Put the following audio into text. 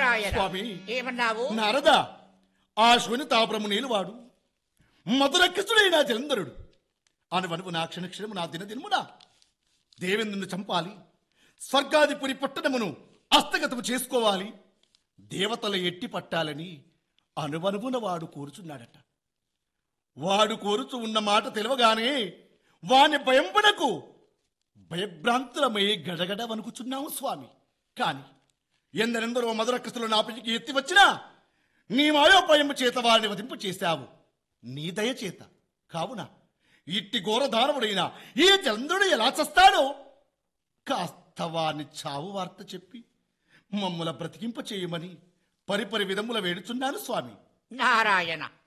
నారాయణ స్వామి ఏమన్నావు నారద ఆ శూన్యతాపురము నీలువాడు మధురకృష్ణుడైన జలంధరుడు అనువనువు నా క్షణక్షణము నా దినదినమున దేవేంద్రుని చంపాలి స్వర్గాధిపురి పట్టణమును హస్తగతము చేసుకోవాలి దేవతల ఎట్టి పట్టాలని అనువనువున వాడు కోరుచున్నాడట వాడు కోరుచు ఉన్న మాట తెలియగానే వాని భయంపడకు భయభ్రాంతులమై గడగడ వణుకుచున్నాము స్వామి కాని ఎందరెందరో మధురకస్తులు నా పిలికి ఎత్తి వచ్చినా నీ మాయోపాయము చేత వారిని వధింపు చేశావు నీ దయ చేత కావున ఇట్టి ఘోరధారవుడైన ఈ చంద్రుడు ఎలా చస్తాడో కాస్త వారిని చావు వార్త చెప్పి మమ్ముల బ్రతికింప చేయమని పరిపరి విధముల వేడుచున్నాను స్వామి నారాయణ